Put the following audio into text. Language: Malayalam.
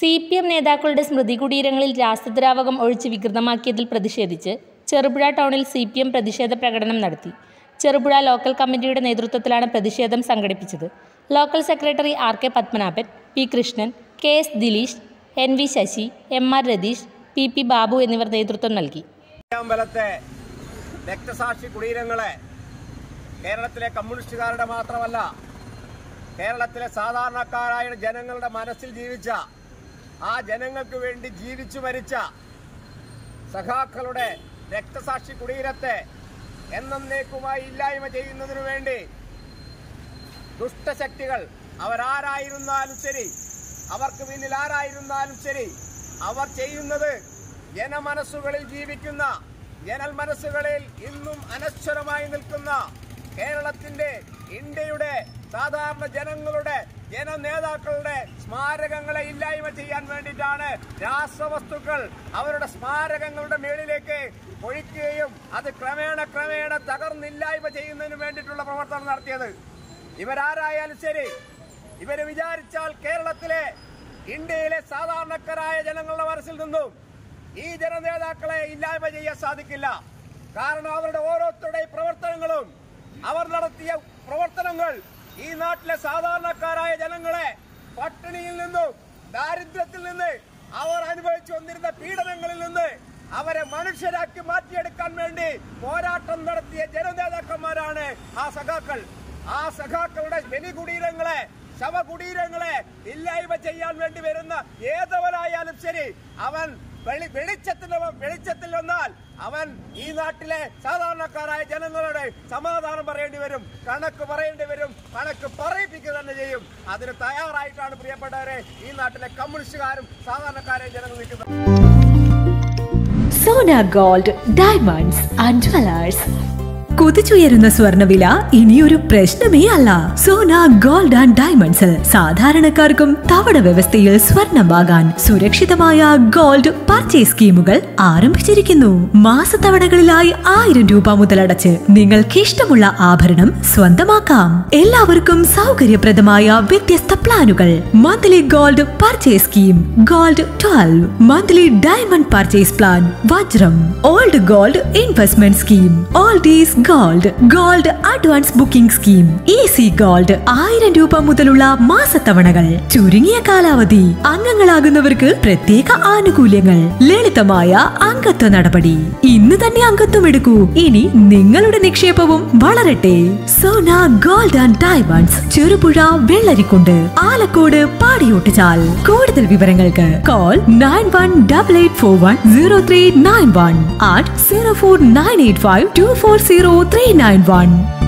സി പി എം നേതാക്കളുടെ സ്മൃതി കുടീരങ്ങളിൽ രാസദ്രാവകം ഒഴിച്ച് വികൃതമാക്കിയതിൽ പ്രതിഷേധിച്ച് ചെറുപുഴ ടൗണിൽ സി പി എം പ്രതിഷേധ പ്രകടനം നടത്തി ചെറുപുഴ ലോക്കൽ കമ്മിറ്റിയുടെ നേതൃത്വത്തിലാണ് പ്രതിഷേധം സംഘടിപ്പിച്ചത് local secretary R K Padmanabhan P Krishnan K S Dileesh N V Sasi M R Ratheesh P P Babu എന്നിവർ നേതൃത്വം നൽകി അമ്പലത്തെ രക്തസാക്ഷി കുടീരങ്ങളെ കേരളത്തിലെ കമ്മ്യൂണിസ്റ്റുകാരുടെ മാത്രമല്ല കേരളത്തിലെ സാധാരണക്കാരായ ജനങ്ങളുടെ മനസ്സിൽ ജീവിച്ച ആ ജനങ്ങൾക്ക് വേണ്ടി ജീവിച്ചു മരിച്ച സഖാക്കളുടെ രക്തസാക്ഷി കുടീരത്തെ എന്നേക്കുമായി ഇല്ലായ്മ ചെയ്യുന്നതിനു വേണ്ടി ദുഷ്ടശക്തികൾ അവരാരായിരുന്നാലും ശരി അവർക്ക് പിന്നിൽ ആരായിരുന്നാലും ശരി അവർ ചെയ്യുന്നത് ജനമനസ്സുകളിൽ ജീവിക്കുന്ന ജനൽ മനസ്സുകളിൽ ഇന്നും അനശ്വരമായി നിൽക്കുന്ന കേരളത്തിന്റെ ഇന്ത്യയുടെ സാധാരണ ജനങ്ങളുടെ ജനനേതാക്കളുടെ സ്മാരകങ്ങളെ ഇല്ലായ്മ ചെയ്യാൻ വേണ്ടിയിട്ടാണ് രാസവസ്തുക്കൾ അവരുടെ സ്മാരകങ്ങളുടെ മേളിലേക്ക് ഒഴിക്കുകയും അത് ക്രമേണ ക്രമേണ തകർന്നില്ലായ്മ ചെയ്യുന്നതിന് വേണ്ടിയിട്ടുള്ള പ്രവർത്തനം നടത്തിയത് ഇവരാരായാലും ശരി ഇവര് വിചാരിച്ചാൽ കേരളത്തിലെ ഇന്ത്യയിലെ സാധാരണക്കാരായ ജനങ്ങളുടെ മനസ്സിൽ നിന്നും ഈ ജനനേതാക്കളെ ഇല്ലായ്മ ചെയ്യാൻ സാധിക്കില്ല കാരണം അവരുടെ ഓരോരുത്തരുടെയും പ്രവർത്തനങ്ങളും അവർ നടത്തിയ പ്രവർത്തനങ്ങൾ ഈ നാട്ടിലെ സാധാരണക്കാരായ ജനങ്ങളെ പട്ടിണിയിൽ നിന്നും ദാരിദ്ര്യത്തിൽ നിന്ന് അവർ അനുഭവിച്ചു വന്നിരുന്ന പീഡനങ്ങളിൽ നിന്ന് അവരെ മനുഷ്യരാക്കി മാറ്റിയെടുക്കാൻ വേണ്ടി പോരാട്ടം നടത്തിയ ജനനേതാക്കന്മാരാണ് ആ സഖാക്കൾ ആ സഖാക്കളുടെ ബലികുടീരങ്ങളെ ശവകുടീരങ്ങളെ ഇല്ലായ്മ ചെയ്യാൻ വേണ്ടി വരുന്ന ഏതവനായാലും ശരി അവൻ വെളി വെളിച്ചത്തിൽ വെളിച്ചത്തിൽ വന്നാൽ അവൻ ഈ നാട്ടിലെ സാധാരണക്കാരായ ജനങ്ങളോട് സമാധാനം പറയേണ്ടി വരും കണക്ക് പറയേണ്ടി വരും കണക്ക് പറയിപ്പിക്കുക തന്നെ ചെയ്യും അതിന് തയ്യാറായിട്ടാണ് പ്രിയപ്പെട്ടവരെ ഈ നാട്ടിലെ കമ്മ്യൂണിസ്റ്റുകാരും സാധാരണക്കാരെ ജനങ്ങൾ നിൽക്കുന്നത് Sona gold diamonds and jewellers കുതിച്ചുയരുന്ന സ്വർണ്ണവില ഇനിയൊരു പ്രശ്നമേ അല്ല സോന ഗോൾഡ് ആൻഡ് ഡയമണ്ട്സിൽ സാധാരണക്കാർക്കും തവണ വ്യവസ്ഥയിൽ സ്വർണം വാങ്ങാൻ സുരക്ഷിതമായ ഗോൾഡ് പർച്ചേസ് സ്കീമുകൾ ആരംഭിച്ചിരിക്കുന്നു മാസത്തവണകളിലായി ആയിരം രൂപ മുതലടച്ച് നിങ്ങൾക്ക് ഇഷ്ടമുള്ള ആഭരണം സ്വന്തമാക്കാം എല്ലാവർക്കും സൗകര്യപ്രദമായ വ്യത്യസ്ത പ്ലാനുകൾ monthly gold purchase scheme gold twelve monthly diamond purchase plan വജ്രം old gold investment scheme all these gold gold advance booking scheme easy gold ആയിരം രൂപ മുതലുള്ള മാസത്തവണകൾ ചുരുങ്ങിയ കാലാവധി അംഗങ്ങളാകുന്നവർക്ക് പ്രത്യേക ആനുകൂല്യങ്ങൾ ലളിതമായ അംഗത്വ നടപടി ഇന്ന് തന്നെ അംഗത്വം എടുക്കൂ ഇനി നിങ്ങളുടെ നിക്ഷേപവും വളരട്ടെ Sona gold and diamonds Cherupuzha Vellarikundu Alakode Padiyottuchal കൂടുതൽ വിവരങ്ങൾക്ക് call nine one double eight four one zero three nine one ആറ്റ് zero four nine eight five two four zero three nine one